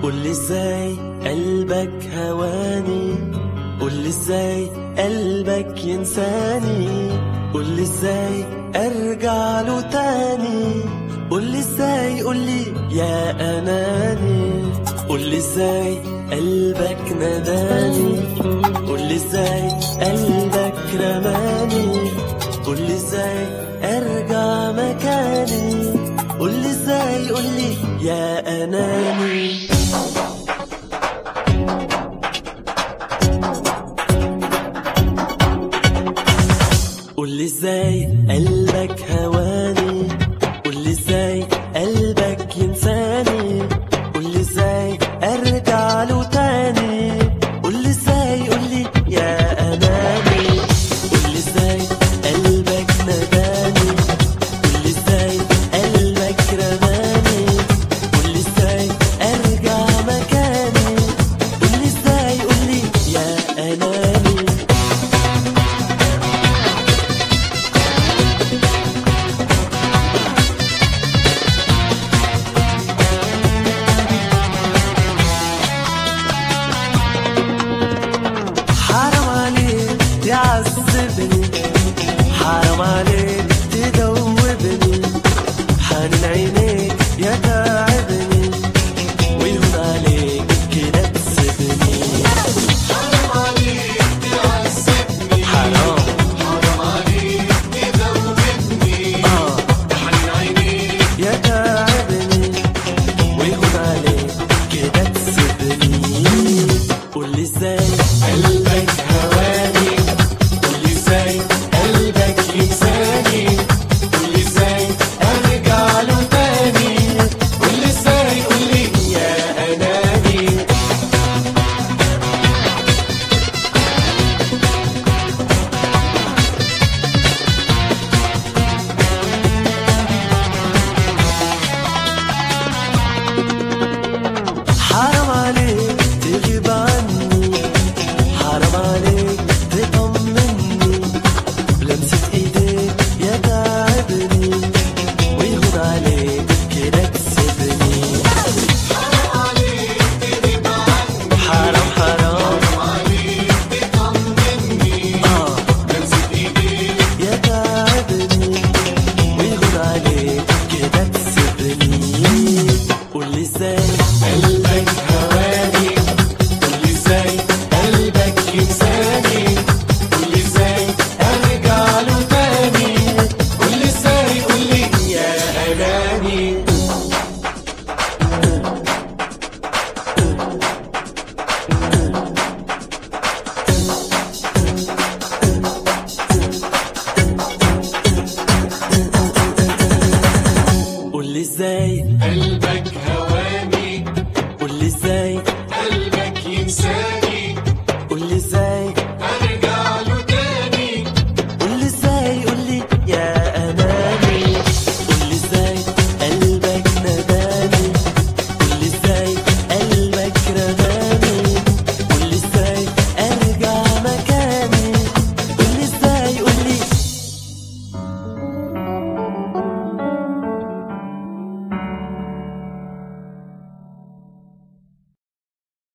قولي ازاي قلبك هواني قولي ازاي قلبك ينساني قولي ازاي ارجع له تاني قولي ازاي قولي يا اناني قولي ازاي قلبك نداني قولي ازاي قلبك رماني قولي ازاي ارجع مكاني قولي ازاي قولي يا اناني قولي ازاي قلبك هواني قولي ازاي قلبك ينساني قولي ازاي ارجع له تاني قولي ازاي قولي يا اناني قولي ازاي قلبك نداني قولي ازاي قلبك رماني قولي ازاي ارجع مكاني قولي ازاي قولي يا اناني حرام عليك تعذبني حرام عليك تدوبني حنين عينيك يا تعبني ويهون عليك كده تسيبني حرام عليك تعذبني حرام حرام عليك تذوبني اه حنين عينيك يا تعبني ويهون عليك كده تسيبني قولي ازاي قلبك هواني قولي ازاي قلبك ينساني قولي ازاي ارجع له تاني قولي ازاي قولي يا اناني حرام عليك تغيب عني حرام عليك تطمني بلمسة ايديك يا تعبني ويهون عليك كده تسيبني حرام عليك تغيب عني حرام حرام حرام عليك تطمني اه لمسة ايديك يا تعبني ويهون عليك كده تسيبني قولي ازاي قلبك هواني قولي ازاي قلبك ينساني قولي ازاي ارجع له تاني قولي ازاي قولي يا اناني قولي ازاي قلبك هواني قولي ازاي قلبك ينساني قولي ازاي